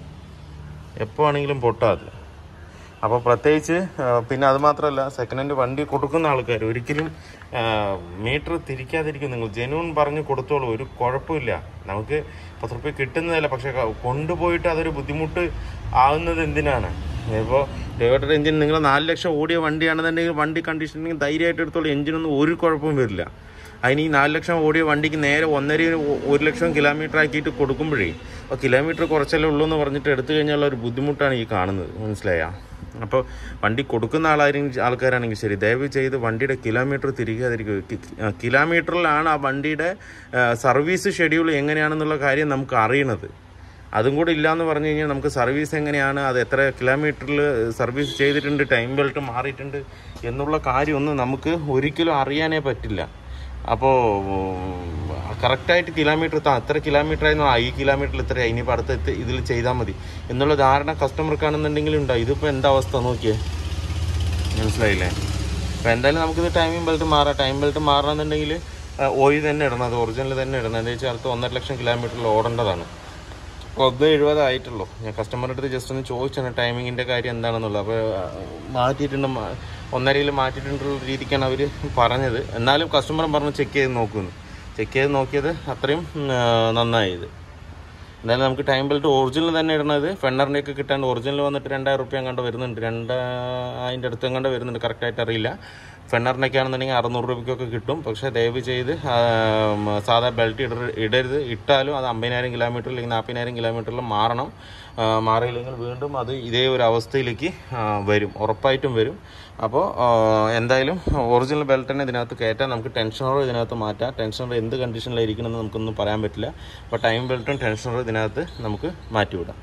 എപ്പോൾ ആണെങ്കിലും പൊട്ടാതെ അപ്പോൾ പ്രത്യേകിച്ച് ആ, പിന്നെ അത് മാത്രമല്ല സെക്കൻഡ് ഹാൻഡ് വണ്ടി കൊടുക്കുന്ന ആൾക്കാർ ഒരിക്കലും മീറ്റർ തിരിക്കാതിരിക്കും നിങ്ങൾ ജെനുവൻ പറഞ്ഞ് കൊടുത്തോളൂ ഒരു കുഴപ്പമില്ല നമുക്ക് പത്ത് റുപ്യ കിട്ടുന്നതല്ല പക്ഷെ ക- കൊണ്ടുപോയിട്ട് അതൊരു ബുദ്ധിമുട്ട് ആവുന്നത് എന്തിനാണ് ഇപ്പോൾ ടൊയോട്ടയുടെ എഞ്ചിൻ നിങ്ങൾ നാല് ലക്ഷം ഓടിയ വണ്ടിയാണെന്നുണ്ടെങ്കിൽ വണ്ടി കണ്ടീഷനിങ് ധൈര്യമായിട്ട് എടുത്തോളൂ എഞ്ചിനൊന്നും ഒരു കുഴപ്പവും വരില്ല അതിന് ഈ നാല് ലക്ഷം ഓടിയ വണ്ടിക്ക് നേരെ ഒന്നര ഒരു ലക്ഷം കിലോമീറ്റർ ആക്കിയിട്ട് കൊടുക്കുമ്പോഴേ അപ്പോൾ കിലോമീറ്റർ കുറച്ചല്ലേ ഉള്ളൂ എന്ന് പറഞ്ഞിട്ട് എടുത്തു കഴിഞ്ഞാലുള്ള ഒരു ബുദ്ധിമുട്ടാണ് ഈ കാണുന്നത് മനസ്സിലായാ അപ്പോൾ വണ്ടി കൊടുക്കുന്ന ആളായിരിക്കും ആൾക്കാരാണെങ്കിൽ ശരി ദയവ് ചെയ്ത് വണ്ടിയുടെ കിലോമീറ്റർ തിരികാതിരിക്കുക കി- ആ, കിലോമീറ്ററിലാണ് ആ വണ്ടിയുടെ ആ, സർവീസ് ഷെഡ്യൂൾ എങ്ങനെയാണെന്നുള്ള കാര്യം നമുക്ക് അറിയണത് അതും കൂടെ ഇല്ലയെന്ന് പറഞ്ഞു കഴിഞ്ഞാൽ നമുക്ക് സർവീസ് എങ്ങനെയാണ് അത് എത്ര കിലോമീറ്ററിൽ സർവീസ് ചെയ്തിട്ടുണ്ട് ടൈം ബെൽറ്റ് മാറിയിട്ടുണ്ട് എന്നുള്ള കാര്യമൊന്നും നമുക്ക് ഒരിക്കലും അറിയാനേ പറ്റില്ല അപ്പോൾ കറക്റ്റായിട്ട് കിലോമീറ്റർ എത്ര കിലോമീറ്റർ ആയിരുന്നു ആ ഈ കിലോമീറ്ററിൽ ഇത്ര ഇനിയിപ്പോൾ അടുത്ത എത്തി ഇതിൽ ചെയ്താൽ മതി എന്നുള്ള ധാരണ കസ്റ്റമർക്കാണെന്നുണ്ടെങ്കിൽ ഉണ്ടാവും ഇതിപ്പോൾ എന്താ അവസ്ഥ നോക്കിയേ മനസ്സിലായില്ലേ അപ്പോൾ എന്തായാലും നമുക്കിത് ടൈമിംഗ് ബെൽറ്റ് മാറാം ടൈം ബെൽറ്റ് മാറണമെന്നുണ്ടെങ്കിൽ ഓയിൽ തന്നെ ഇടണം അത് ഒറിജിനൽ തന്നെ ഇടണം എന്താ വെച്ചാൽ അടുത്ത് ഒന്നര ലക്ഷം കിലോമീറ്ററിൽ ഓടേണ്ടതാണ് ഒന്ന് എഴുപതായിട്ടുള്ളൂ ഞാൻ കസ്റ്റമറുടെ അടുത്ത് ജസ്റ്റ് ഒന്ന് ചോദിച്ചാണ് ടൈമിങ്ങിൻ്റെ കാര്യം എന്താണെന്നുള്ളത് അപ്പോൾ മാറ്റിയിട്ടുണ്ട് മ- ഒന്നരയിൽ മാറ്റിയിട്ടുള്ള രീതിക്കാണ് അവർ പറഞ്ഞത് എന്നാലും കസ്റ്റമർ പറഞ്ഞു ചെക്ക് ചെയ്ത് നോക്കുമെന്ന് ചെക്ക് ചെയ്ത് നോക്കിയത് അത്രയും ഉം, ആ, നന്നായത് എന്തായാലും നമുക്ക് ടൈം ബെൽറ്റ് ഒറിജിനൽ തന്നെ ഇടണത് ഫെണ്ണറിൻ്റെ ഒക്കെ കിട്ടാണ്ട് ഒറിജിനൽ വന്നിട്ട് രണ്ടായിരം റുപ്യ കണ്ട് വരുന്നുണ്ട് രണ്ട് അതിൻ്റെ അടുത്ത് കണ്ട് വരുന്നുണ്ട് കറക്റ്റായിട്ട് അറിയില്ല ഫെണ്ണറിനൊക്കെ ആണെന്നുണ്ടെങ്കിൽ അറുന്നൂറ് രൂപയ്ക്കൊക്കെ കിട്ടും പക്ഷേ ദയവ് ചെയ്ത് ആ, ഉം, സാധാ ബെൽറ്റ് ഇട ഇടരുത് ഇട്ടാലും അത് അമ്പതിനായിരം കിലോമീറ്റർ അല്ലെങ്കിൽ നാൽപ്പതിനായിരം കിലോമീറ്ററിൽ മാറണം ആ, മാറിയില്ലെങ്കിൽ വീണ്ടും അത് ഇതേ ഒരു അവസ്ഥയിലേക്ക് ആ, വരും ഉറപ്പായിട്ടും വരും അപ്പോൾ എന്തായാലും ഒറിജിനൽ ബെൽറ്റ് തന്നെ ഇതിനകത്ത് കയറ്റാം നമുക്ക് ടെൻഷനറോ ഇതിനകത്ത് മാറ്റാം ടെൻഷനർ എന്ത് കണ്ടീഷനിലായിരിക്കണമെന്ന് നമുക്കൊന്നും പറയാൻ പറ്റില്ല അപ്പോൾ ടൈം ബെൽറ്റും ടെൻഷനറും ഇതിനകത്ത് നമുക്ക് മാറ്റിവിടാം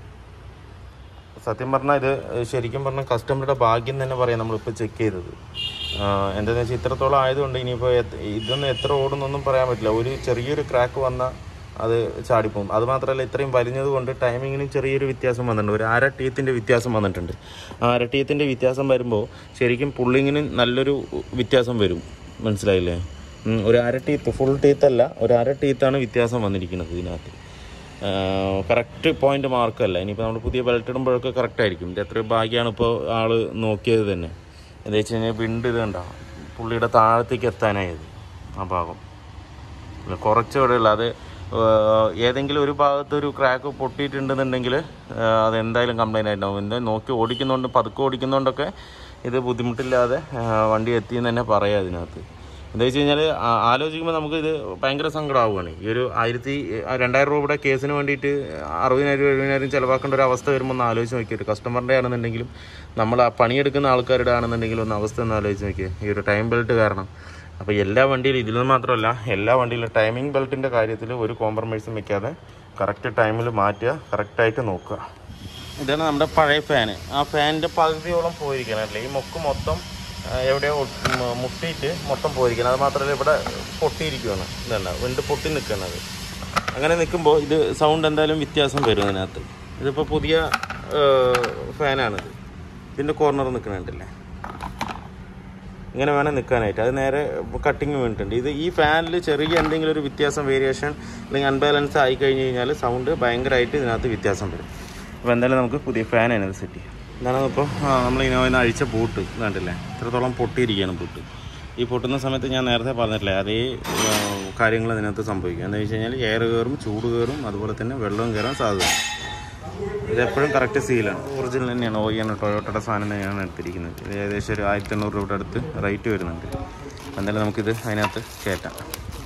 സത്യം പറഞ്ഞാൽ ഇത് ശരിക്കും പറഞ്ഞാൽ കസ്റ്റമറുടെ ഭാഗ്യം തന്നെ പറയാം നമ്മളിപ്പോൾ ചെക്ക് ചെയ്തത് ആഹ് എന്താണെന്ന് വെച്ചാൽ ഇത്രത്തോളം ആയതുകൊണ്ട് ഇനിയിപ്പോൾ എത്ര- ഇതൊന്നും എത്ര ഓടുന്നൊന്നും പറയാൻ പറ്റില്ല ഒരു ചെറിയൊരു ക്രാക്ക് വന്നാൽ അത് ചാടിപ്പോകും അത് മാത്രമല്ല ഇത്രയും വലിഞ്ഞത് കൊണ്ട് ടൈമിങ്ങിനും ചെറിയൊരു വ്യത്യാസം വന്നിട്ടുണ്ട് ഒരു അര ടീത്തിൻ്റെ വ്യത്യാസം വന്നിട്ടുണ്ട് ആ അര ടീത്തിൻ്റെ വ്യത്യാസം വരുമ്പോൾ ശരിക്കും പുള്ളിങ്ങിന് നല്ലൊരു വ്യത്യാസം വരും മനസ്സിലായില്ലേ ഉം, ഒരു അര ടീത്ത് ഫുൾ ടീത്തല്ല ഒരു അര ടീത്താണ് വ്യത്യാസം വന്നിരിക്കുന്നത് ഇതിനകത്ത് കറക്റ്റ് പോയിന്റ് മാർക്കല്ല ഇനിയിപ്പോൾ നമ്മൾ പുതിയ ബെൽറ്റ് ഇടുമ്പോഴൊക്കെ കറക്റ്റ് ആയിരിക്കും ഇത് എത്ര ഭാഗ്യമാണ് ഇപ്പോൾ ആള് നോക്കിയത് തന്നെ എന്താ വെച്ച് കഴിഞ്ഞാൽ വിണ്ട് ഇത് കണ്ട പുള്ളിയുടെ താഴത്തേക്ക് എത്താനായത് ആ ഭാഗം ഇല്ല, കുറച്ച് ഇവിടെ ഉള്ള അത് ഏഹ്, ഏതെങ്കിലും ഒരു ഭാഗത്ത് ഒരു ക്രാക്ക് പൊട്ടിയിട്ടുണ്ടെന്നുണ്ടെങ്കിൽ ഏഹ്, അത് എന്തായാലും കംപ്ലൈൻ്റ് ആയിട്ടുണ്ടാവും എന്തായാലും നോക്കി ഓടിക്കുന്നതുകൊണ്ട് പതുക്കെ ഓടിക്കുന്നതുകൊണ്ടൊക്കെ ഇത് ബുദ്ധിമുട്ടില്ലാതെ ഏഹ്, വണ്ടി എത്തിയെന്ന് തന്നെ പറയാം അതിനകത്ത് എന്താ വെച്ച് കഴിഞ്ഞാൽ ആലോചിക്കുമ്പോൾ നമുക്ക് ഇത് ഭയങ്കര സങ്കടമാവുകയാണ് ഈ ഒരു ആയിരത്തി ആ രണ്ടായിരം രൂപയുടെ കേസിന് വേണ്ടിയിട്ട് അറുപതിനായിരം എഴുപതിനായിരം ചിലവാക്കേണ്ട ഒരു അവസ്ഥ വരുമ്പോൾ ഒന്ന് ആലോചിച്ച് നോക്കിയിട്ട് കസ്റ്റമറിൻ്റെ ആണെന്നുണ്ടെങ്കിലും നമ്മൾ ആ പണിയെടുക്കുന്ന ആൾക്കാരുടെ ആണെന്നുണ്ടെങ്കിലും ഒന്ന് അവസ്ഥ ഒന്ന് ആലോചിച്ച് നോക്കിയേ ഈ ഒരു ടൈം ബെൽറ്റ് കാരണം അപ്പോൾ എല്ലാ വണ്ടിയിലും ഇതിൽ നിന്ന് മാത്രമല്ല എല്ലാ വണ്ടിയിലും ടൈമിംഗ് ബെൽറ്റിൻ്റെ കാര്യത്തിൽ ഒരു കോംപ്രമൈസും വെക്കാതെ കറക്റ്റ് ടൈമിൽ മാറ്റുക കറക്റ്റായിട്ട് നോക്കുക ഇതാണ് നമ്മുടെ പഴയ ഫാന് ആ ഫാനിൻ്റെ പകുതിയോളം പോയിരിക്കണം അല്ലേ ഈ മൊക്ക് മൊത്തം ആ, എവിടെയോ ഒട്ട്- മ- മുട്ടിയിട്ട് മൊത്തം പോയിരിക്കണം അത് മാത്രമല്ല ഇവിടെ പൊട്ടിയിരിക്കുകയാണ് ഇതല്ല വിണ്ട് പൊട്ടി നിൽക്കുന്നത് അങ്ങനെ നിൽക്കുമ്പോൾ ഇത് സൗണ്ട് എന്തായാലും വ്യത്യാസം വരും അതിനകത്ത് ഇതിപ്പോൾ പുതിയ ഫാനാണിത് ഇതിൻ്റെ കോർണർ നിൽക്കുന്നുണ്ടല്ലേ ഇങ്ങനെ വേണം നിൽക്കാനായിട്ട് അത് നേരെ കട്ടിങ് വീണിട്ടുണ്ട് ഇത് ഈ ഫാനിൽ ചെറിയ എന്തെങ്കിലും ഒരു വ്യത്യാസം വേരിയേഷൻ അല്ലെങ്കിൽ അൺബാലൻസ് ആയി കഴിഞ്ഞ് കഴിഞ്ഞാൽ സൗണ്ട് ഭയങ്കരമായിട്ട് ഇതിനകത്ത് വ്യത്യാസം വരും അപ്പോൾ എന്തായാലും നമുക്ക് പുതിയ ഫാൻ അതിനകത്ത് സെറ്റ് ചെയ്യാം ഇതാണ് ഇപ്പോൾ നമ്മൾ ഇനോവിന്ന് അഴിച്ച പൂട്ട് കണ്ടില്ലേ ഇത്രത്തോളം പൊട്ടിയിരിക്കുകയാണ് പൂട്ട് ഈ പൊട്ടുന്ന സമയത്ത് ഞാൻ നേരത്തെ പറഞ്ഞിട്ടില്ലേ അതേ കാര്യങ്ങൾ ഇതിനകത്ത് സംഭവിക്കും എന്താ വെച്ച് കഴിഞ്ഞാൽ എയർ കയറും ചൂട് കയറും അതുപോലെ തന്നെ വെള്ളവും കയറാൻ സാധ്യത ഇതെപ്പോഴും കറക്റ്റ് സീലാണ് ഒറിജിനൽ തന്നെയാണ് ഒ ആണ് ടൊയോട്ടയുടെ സാധനം തന്നെയാണ് എടുത്തിരിക്കുന്നത് ഇത് ഏകദേശം ഒരു ആയിരത്തി എണ്ണൂറ് രൂപയുടെ അടുത്ത് റേറ്റ് വരുന്നുണ്ട് എന്തായാലും നമുക്കിത് അതിനകത്ത് കയറ്റാം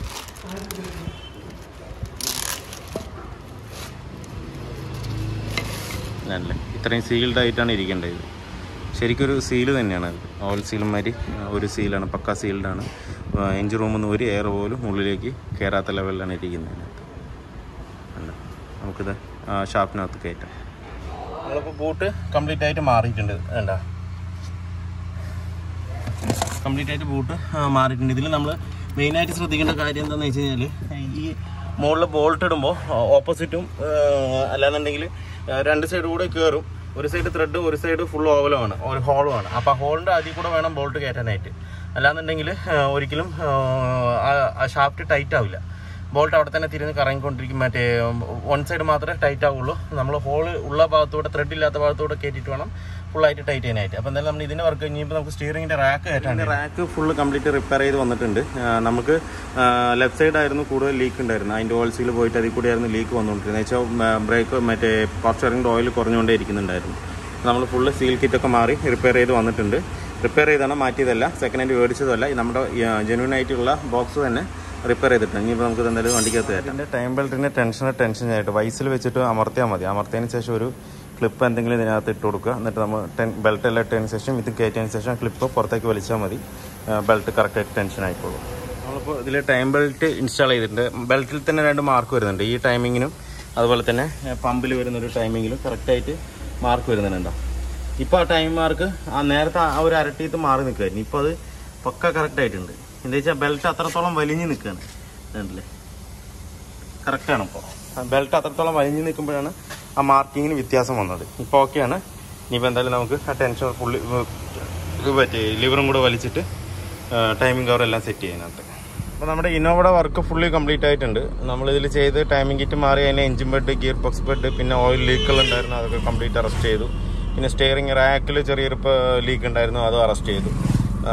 അല്ലേ ഇത്രയും സീൽഡ് ആയിട്ടാണ് ഇരിക്കേണ്ടത് ഇത് ശരിക്കൊരു സീല് തന്നെയാണ് അത് ഓൾ സീലുമാതിരി ഒരു സീലാണ് പക്ക സീൽഡാണ് എഞ്ചിൻ റൂമിൽ നിന്ന് ഒരു എയർ പോലും ഉള്ളിലേക്ക് കയറാത്ത ലെവലിലാണ് ഇരിക്കുന്നത് അതിനകത്ത് അല്ല നമുക്കിത് ഷാപ്പിനകത്ത് കയറ്റാം നമ്മളിപ്പോൾ ബൂട്ട് കംപ്ലീറ്റ് ആയിട്ട് മാറിയിട്ടുണ്ട് വേണ്ട കംപ്ലീറ്റ് ആയിട്ട് ബൂട്ട് മാറിയിട്ടുണ്ട് ഇതിൽ നമ്മൾ മെയിനായിട്ട് ശ്രദ്ധിക്കേണ്ട കാര്യം എന്താണെന്ന് വെച്ച് കഴിഞ്ഞാൽ ഈ മുകളിൽ ബോൾട്ട് ഇടുമ്പോൾ ഓപ്പോസിറ്റും അല്ലാന്നുണ്ടെങ്കിൽ രണ്ട് സൈഡ് കൂടെ കയറും ഒരു സൈഡ് ത്രെഡ് ഒരു സൈഡ് ഫുൾ ഓവലുമാണ് ഒരു ഹോളുമാണ് അപ്പോൾ ആ ഹോളിൻ്റെ അതിൽ കൂടെ വേണം ബോൾട്ട് കയറ്റാനായിട്ട് അല്ലാന്നുണ്ടെങ്കിൽ ഒരിക്കലും ആ ഷാഫ്റ്റ് ടൈറ്റ് ആവില്ല ബോൾട്ട് അവിടെ തന്നെ തിരിഞ്ഞ് കറങ്ങിക്കൊണ്ടിരിക്കും മറ്റേ വൺ സൈഡ് മാത്രമേ ടൈറ്റ് ആവുള്ളൂ നമ്മൾ ഹോള് ഉള്ള ഭാഗത്തൂടെ ത്രെഡ് ഇല്ലാത്ത ഭാഗത്തൂടെ കയറ്റിയിട്ട് വേണം ഫുള്ളായിട്ട് ടൈറ്റ് ചെയ്യാനായിട്ട് അപ്പോൾ എന്തായാലും നമ്മൾ ഇതിൻ്റെ വർക്ക് കഴിഞ്ഞപ്പോൾ നമുക്ക് സ്റ്റിയറിംഗിൻ്റെ റാക്ക് കയറ്റാൻ റാക്ക് ഫുള്ള് കംപ്ലീറ്റ് റിപ്പയർ ചെയ്ത് വന്നിട്ടുണ്ട് ആ, നമുക്ക് ലെഫ്റ്റ് സൈഡ് ആയിരുന്നു കൂടുതൽ ലീക്ക് ഉണ്ടായിരുന്നു അതിൻ്റെ ഓയിൽസിൽ പോയിട്ട് അതിൽ കൂടി ആയിരുന്നു ലീക്ക് വന്നുകൊണ്ടിരുന്നത് വെച്ചാൽ ബ്രേക്ക് മറ്റേ പവർ സ്റ്റിയറിംഗിൻ്റെ ഓയിൽ കുറഞ്ഞുകൊണ്ടേ ഇരിക്കുന്നുണ്ടായിരുന്നു നമ്മൾ ഫുള്ള് സീൽ കിറ്റൊക്കെ മാറി റിപ്പയർ ചെയ്ത് വന്നിട്ടുണ്ട് റിപ്പയർ ചെയ്താണ് മാറ്റിയതല്ല സെക്കൻഡ് ഹാൻഡ് മേടിച്ചതല്ല ഇത് നമ്മുടെ ജെന്യൂൻ ആയിട്ടുള്ള ബോക്സ് തന്നെ റിപ്പയർ ചെയ്തിട്ടുണ്ട് ഇനിയിപ്പോൾ നമുക്ക് ഇത് എന്തായാലും വണ്ടിക്കകത്ത് കയറ്റാം എൻ്റെ ടൈം ബെൽറ്റിൻ്റെ ടെൻഷൻ ടെൻഷൻ ആയിട്ട് വൈസിൽ വെച്ചിട്ട് അമർത്തിയാൽ മതി അമർത്തിയതിന് ശേഷം ഒരു ക്ലിപ്പ് എന്തെങ്കിലും ഇതിനകത്ത് ഇട്ട് കൊടുക്കുക എന്നിട്ട് നമ്മൾ ടെൻ ബെൽറ്റ് എല്ലാം ഇട്ടതിന് ശേഷം ഇത് കയറ്റിയതിന് ശേഷം ക്ലിപ്പ് പുറത്തേക്ക് വലിച്ചാൽ മതി ബെൽറ്റ് കറക്റ്റായിട്ട് ടെൻഷൻ ആയിക്കോളും നമ്മളിപ്പോൾ ഇതിൽ ടൈം ബെൽറ്റ് ഇൻസ്റ്റാൾ ചെയ്തിട്ടുണ്ട് ബെൽറ്റിൽ തന്നെ രണ്ട് മാർക്ക് വരുന്നുണ്ട് ഈ ടൈമിങ്ങിനും അതുപോലെ തന്നെ പമ്പിൽ വരുന്ന ഒരു ടൈമിങ്ങിലും കറക്റ്റായിട്ട് മാർക്ക് വരുന്നുണ്ടോ ഇപ്പോൾ ആ ടൈം മാർക്ക് ആ നേരത്തെ ആ ഒരു അരട്ടീത്ത് മാറി നിൽക്കുമായിരുന്നു ഇപ്പോൾ അത് പക്ക കറക്റ്റ് ആയിട്ടുണ്ട് എന്താ വെച്ചാൽ ബെൽറ്റ് അത്രത്തോളം വലിഞ്ഞ് നിൽക്കുകയാണ് കണ്ടില്ലേ കറക്റ്റാണ് ഇപ്പോൾ ബെൽറ്റ് അത്രത്തോളം വലിഞ്ഞ് നിൽക്കുമ്പോഴാണ് ആ മാർക്കിങ്ങിന് വ്യത്യാസം വന്നത് ഇപ്പോൾ ഓക്കെയാണ് ഇനിയിപ്പോൾ എന്തായാലും നമുക്ക് ആ ടെൻഷൻ ഫുള്ളി ഇത് പറ്റി ലിവറും കൂടെ വലിച്ചിട്ട് ടൈമിംഗ് കവർ എല്ലാം സെറ്റ് ചെയ്യാനകത്ത് അപ്പോൾ നമ്മുടെ ഇന്നോവയുടെ വർക്ക് ഫുള്ളി കംപ്ലീറ്റ് ആയിട്ടുണ്ട് നമ്മളിതിൽ ചെയ്ത് ടൈമിംഗ് കിറ്റ് മാറി അതിന് engine bed gear box bed പിന്നെ ഓയിൽ ലീക്കുകൾ ഉണ്ടായിരുന്നു അതൊക്കെ കംപ്ലീറ്റ് അറസ്റ്റ് ചെയ്തു പിന്നെ സ്റ്റിയറിംഗ് റാക്കിൽ ചെറിയൊരു ലീക്ക് ഉണ്ടായിരുന്നു അതും അറസ്റ്റ് ചെയ്തു ആ,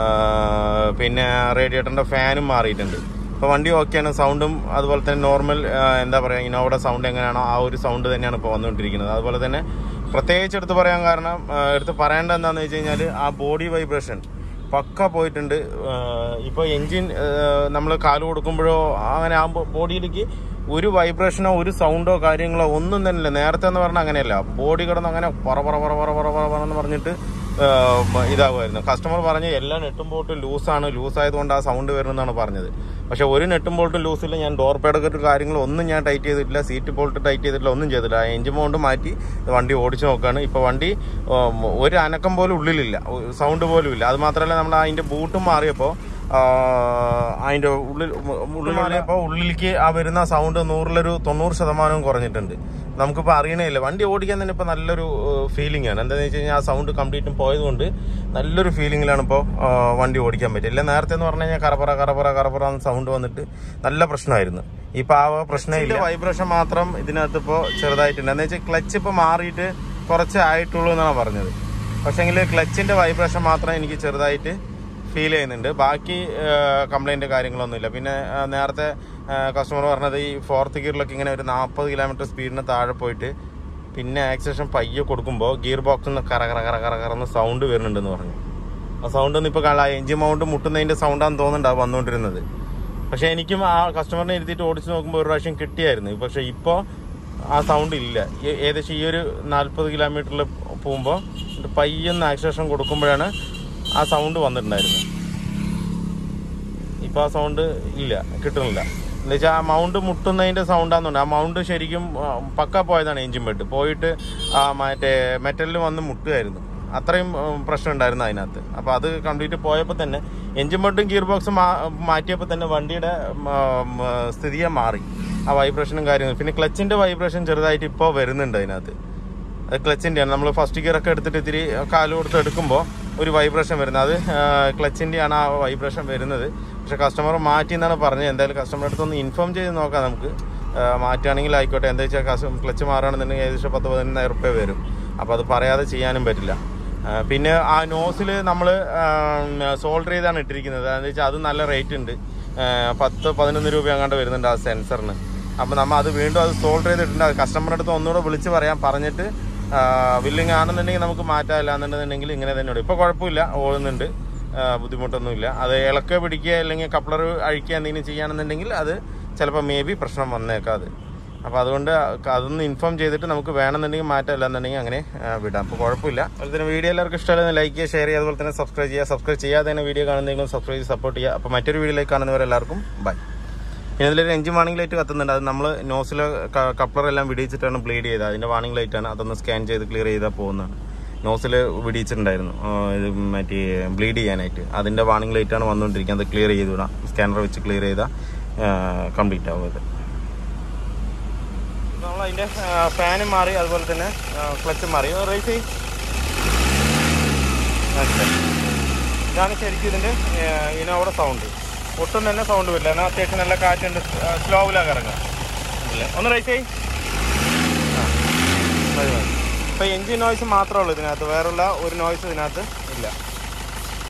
പിന്നെ റേഡിയേറ്ററിൻ്റെ ഫാനും മാറിയിട്ടുണ്ട് ഇപ്പോൾ വണ്ടി ഓക്കെയാണ് സൗണ്ടും അതുപോലെ തന്നെ നോർമൽ എന്താ പറയുക ഇന്നോവയുടെ സൗണ്ട് എങ്ങനെയാണോ ആ ഒരു സൗണ്ട് തന്നെയാണ് ഇപ്പോൾ വന്നുകൊണ്ടിരിക്കുന്നത് അതുപോലെ തന്നെ പ്രത്യേകിച്ച് എടുത്ത് പറയാൻ കാരണം ആ, എടുത്ത് പറയേണ്ടത് എന്താണെന്ന് വെച്ച് കഴിഞ്ഞാൽ ആ ബോഡി വൈബ്രേഷൻ പക്ക പോയിട്ടുണ്ട് ഇപ്പോൾ എൻജിൻ നമ്മൾ കാല് കൊടുക്കുമ്പോഴോ അങ്ങനെ ആകുമ്പോൾ ബോഡിയിലേക്ക് ഒരു വൈബ്രേഷനോ ഒരു സൗണ്ടോ കാര്യങ്ങളോ ഒന്നും തന്നെ ഇല്ല നേരത്തെ എന്ന് പറഞ്ഞാൽ അങ്ങനെയല്ല ബോഡി കിടന്ന് അങ്ങനെ പറ പറ പറ പറ പറ പറ പറ എന്ന് പറഞ്ഞിട്ട് ആ, ഇതാകുമായിരുന്നു കസ്റ്റമർ പറഞ്ഞ് എല്ലാ നെട്ടും ബോൾട്ടും ലൂസാണ് ലൂസ് ആയതുകൊണ്ട് ആ സൗണ്ട് വരുന്നതാണ് പറഞ്ഞത് പക്ഷെ ഒരു നെട്ടും ബോൾട്ടും ലൂസില്ല ഞാൻ ഡോർ പേടൊക്കെ കാര്യങ്ങളും ഒന്നും ഞാൻ ടൈറ്റ് ചെയ്തിട്ടില്ല സീറ്റ് ബോൾട്ട് ടൈറ്റ് ചെയ്തിട്ടില്ല ഒന്നും ചെയ്തിട്ടില്ല ആ എഞ്ചിൻ മൗണ്ട് മാറ്റി വണ്ടി ഓടിച്ചു നോക്കുകയാണ് ഇപ്പോൾ വണ്ടി ഉം, ഒരു അനക്കം പോലും ഉള്ളിലില്ല സൗണ്ട് പോലും ഇല്ല അത് മാത്രമല്ല നമ്മൾ അതിൻ്റെ ബൂട്ടും മാറിയപ്പോൾ അതിൻ്റെ ഉള്ളിൽ ഉള്ളിൽ മാറിയപ്പോൾ ഉള്ളിലേക്ക് ആ വരുന്ന സൗണ്ട് നൂറിലൊരു തൊണ്ണൂറ് ശതമാനവും കുറഞ്ഞിട്ടുണ്ട് നമുക്കിപ്പോൾ അറിയണേയില്ല വണ്ടി ഓടിക്കാൻ തന്നെ ഇപ്പോൾ നല്ലൊരു ഫീലിംഗ് ആണ് എന്താണെന്ന് വെച്ച് കഴിഞ്ഞാൽ ആ സൗണ്ട് കംപ്ലീറ്റും പോയതുകൊണ്ട് നല്ലൊരു ഫീലിംഗിലാണ് ഇപ്പോൾ വണ്ടി ഓടിക്കാൻ പറ്റുക ഇല്ല നേരത്തെ എന്ന് പറഞ്ഞു കഴിഞ്ഞാൽ കറപറ കറപറ കറപറ എന്ന് സൗണ്ട് വന്നിട്ട് നല്ല പ്രശ്നമായിരുന്നു ഇപ്പോൾ ആ പ്രശ്നമില്ല വൈബ്രേഷൻ മാത്രം ഇതിനകത്ത് ഇപ്പോൾ ചെറുതായിട്ടുണ്ട് എന്താ വെച്ചാൽ ക്ലച്ച് ഇപ്പോൾ മാറിയിട്ട് കുറച്ചേ ആയിട്ടുള്ളൂ എന്നാണ് പറഞ്ഞത് പക്ഷേങ്കിൽ ക്ലച്ചിൻ്റെ വൈബ്രേഷൻ മാത്രം എനിക്ക് ചെറുതായിട്ട് ഫീൽ ചെയ്യുന്നുണ്ട് ബാക്കി കംപ്ലൈൻറ്റ് കാര്യങ്ങളൊന്നുമില്ല പിന്നെ ആ, നേരത്തെ കസ്റ്റമർ പറഞ്ഞത് ഈ ഫോർത്ത് ഗിയറിലൊക്കെ ഇങ്ങനെ ഒരു നാൽപ്പത് കിലോമീറ്റർ സ്പീഡിന് താഴെ പോയിട്ട് പിന്നെ ആക്സേഷൻ പയ്യെ കൊടുക്കുമ്പോൾ ഗിയർ ബോക്സിൽ നിന്ന് കറ കറ കറ കറ കറന്ന് സൗണ്ട് വരുന്നുണ്ടെന്ന് പറഞ്ഞു ആ സൗണ്ട് ഒന്നും ഇപ്പോൾ കാണാം എഞ്ചിൻ മൗണ്ട് മുട്ടുന്നതിൻ്റെ സൗണ്ടാന്ന് തോന്നുന്നുണ്ടാവും വന്നുകൊണ്ടിരുന്നത് പക്ഷേ എനിക്കും ആ കസ്റ്റമറിനെ ഇരുത്തിയിട്ട് ഓടിച്ച് നോക്കുമ്പോൾ ഒരു പ്രാവശ്യം കിട്ടിയായിരുന്നു പക്ഷേ ഇപ്പോൾ ആ സൗണ്ട് ഇല്ല ഏ- ഏകദേശം ഈ ഒരു നാൽപ്പത് കിലോമീറ്ററിൽ പോകുമ്പോൾ പയ്യൊന്ന് ആക്സേഷൻ കൊടുക്കുമ്പോഴാണ് ആ സൗണ്ട് വന്നിട്ടുണ്ടായിരുന്നത് ഇപ്പൊ ആ സൗണ്ട് ഇല്ല കിട്ടുന്നില്ല എന്ന് വെച്ചാൽ ആ മൗണ്ട് മുട്ടുന്നതിന്റെ സൗണ്ടാന്നുണ്ട് ആ മൗണ്ട് ശരിക്കും ആ, പക്ക പോയതാണ് എഞ്ചിൻ ബെഡ് പോയിട്ട് ആ മറ്റേ മെറ്റലിൽ വന്ന് മുട്ടുകയായിരുന്നു അത്രയും ഉം, പ്രശ്നം ഉണ്ടായിരുന്നു അതിനകത്ത് അപ്പോൾ അത് കംപ്ലീറ്റ് പോയപ്പോൾ തന്നെ എഞ്ചിൻ ബെഡും ഗിയർ ബോക്സും മാറ്റിയപ്പോൾ തന്നെ വണ്ടിയുടെ ഉം, ഉം, സ്ഥിതിയെ മാറി ആ വൈബ്രേഷനും കാര്യങ്ങളും പിന്നെ ക്ലച്ചിന്റെ വൈബ്രേഷൻ ചെറുതായിട്ട് ഇപ്പോൾ വരുന്നുണ്ട് അതിനകത്ത് അത് ക്ലച്ചിൻ്റെയാണ് നമ്മൾ ഫസ്റ്റ് ഗിയർ ഒക്കെ എടുത്തിട്ട് ഇത്തിരി കാല് കൊടുത്ത് എടുക്കുമ്പോൾ ഒരു വൈബ്രേഷൻ വരുന്നത് അത് ക്ലച്ചിൻ്റെയാണ് ആ വൈബ്രേഷൻ വരുന്നത് പക്ഷെ കസ്റ്റമർ മാറ്റി എന്നാണ് പറഞ്ഞത് എന്തായാലും കസ്റ്റമറുടെ അടുത്ത് ഒന്ന് ഇൻഫോം ചെയ്ത് നോക്കാം നമുക്ക് ആ, മാറ്റുകയാണെങ്കിൽ ആയിക്കോട്ടെ എന്താ വെച്ചാൽ ക്ലച്ച് മാറുകയാണെന്നുണ്ടെങ്കിൽ ഏകദേശം പത്ത് പതിനൊന്നായിരം റുപ്യ വരും അപ്പോൾ അത് പറയാതെ ചെയ്യാനും പറ്റില്ല ആ, പിന്നെ ആ നോസിൽ നമ്മൾ സോൾഡർ ചെയ്താണ് ഇട്ടിരിക്കുന്നത് അതെന്ന് വെച്ചാൽ അത് നല്ല റേറ്റ് ഉണ്ട് ആ, പത്ത് പതിനൊന്ന് രൂപ അങ്ങാണ്ട് വരുന്നുണ്ട് ആ സെൻസറിന് അപ്പോൾ നമ്മൾ അത് വീണ്ടും അത് സോൾഡർ ചെയ്തിട്ടുണ്ട് കസ്റ്റമറുടെ അടുത്ത് ഒന്നുകൂടെ വിളിച്ച് പറയാം പറഞ്ഞിട്ട് വില്ലിങ് ആണെന്നുണ്ടെങ്കിൽ നമുക്ക് മാറ്റാമില്ല എന്നുണ്ടെന്നുണ്ടെങ്കിൽ ഇങ്ങനെ തന്നെയുണ്ട് ഇപ്പോൾ കുഴപ്പമില്ല ഓടുന്നുണ്ട് ആ, ബുദ്ധിമുട്ടൊന്നുമില്ല അത് ഇളക്കുക പിടിക്കുക അല്ലെങ്കിൽ കപ്ലർ അഴിക്കുക എന്തെങ്കിലും ചെയ്യുകയാണെന്നുണ്ടെങ്കിൽ അത് ചിലപ്പോൾ മേ ബി പ്രശ്നം വന്നേക്കാം അത് അപ്പോൾ അതുകൊണ്ട് അതൊന്ന് ഇൻഫോം ചെയ്തിട്ട് നമുക്ക് വേണമെന്നുണ്ടെങ്കിൽ മാറ്റമില്ല എന്നുണ്ടെങ്കിൽ അങ്ങനെ ആ, വിടാം അപ്പോൾ കുഴപ്പമില്ല അതുപോലെ തന്നെ വീഡിയോ എല്ലാവർക്കും ഇഷ്ടമല്ലെന്ന് ലൈക്ക് ചെയ്യുക ഷെയർ ചെയ്യുക അതുപോലെ തന്നെ സബ്സ്ക്രൈബ് ചെയ്യുക സബ്സ്ക്രൈബ് ചെയ്യാതെ തന്നെ വീഡിയോ കാണുന്നെങ്കിലും സബ്സ്ക്രൈബ് ചെയ്ത് സപ്പോർട്ട് ചെയ്യുക അപ്പോൾ മറ്റൊരു വീഡിയോയിലേക്ക് കാണുന്നവരെല്ലാവർക്കും ബൈ പിന്നെ ഇതിലൊരു എഞ്ചിൻ വാണിംഗ് ലൈറ്റ് കത്തുന്നുണ്ട് അത് നമ്മൾ നോസിൽ കപ്ലർ എല്ലാം വിടിയിച്ചിട്ടാണ് ബ്ലീഡ് ചെയ്തത് അതിന്റെ വാണിംഗ് ലൈറ്റ് ആണ് അതൊന്ന് സ്കാൻ ചെയ്ത് ക്ലിയർ ചെയ്താൽ പോകുന്നതാണ് നോസിൽ വിടിയിച്ചിട്ടുണ്ടായിരുന്നു ആ, ഇത് മറ്റേ ബ്ലീഡ് ചെയ്യാനായിട്ട് അതിന്റെ വാണിംഗ് ലൈറ്റ് ആണ് വന്നുകൊണ്ടിരിക്കുന്നത് അത് ക്ലിയർ ചെയ്ത് വിടാം സ്കാനർ വെച്ച് ക്ലിയർ ചെയ്താൽ കംപ്ലീറ്റ് ആവും ഇത് നമ്മൾ അതിന്റെ ഫാനും മാറി അതുപോലെ തന്നെ ക്ലച്ചും മാറി റേസ് ചെയ്യും ഇതാണ് ശരിക്കും ഇതിന്റെ ഇനോവിടെ സൗണ്ട് ഒട്ടും തന്നെ സൗണ്ട് വരില്ല എന്നാൽ അത്യാവശ്യം നല്ല കാറ്റുണ്ട് സ്ലോവിലാണ് ഇറങ്ങുക ഇല്ലേ ഒന്ന് റേസ് ചെയ്യും ഇപ്പൊ എഞ്ചിൻ നോയ്സ് മാത്രമേ ഉള്ളൂ ഇതിനകത്ത് വേറുള്ള ഒരു നോയ്സ് ഇതിനകത്ത് ഇല്ല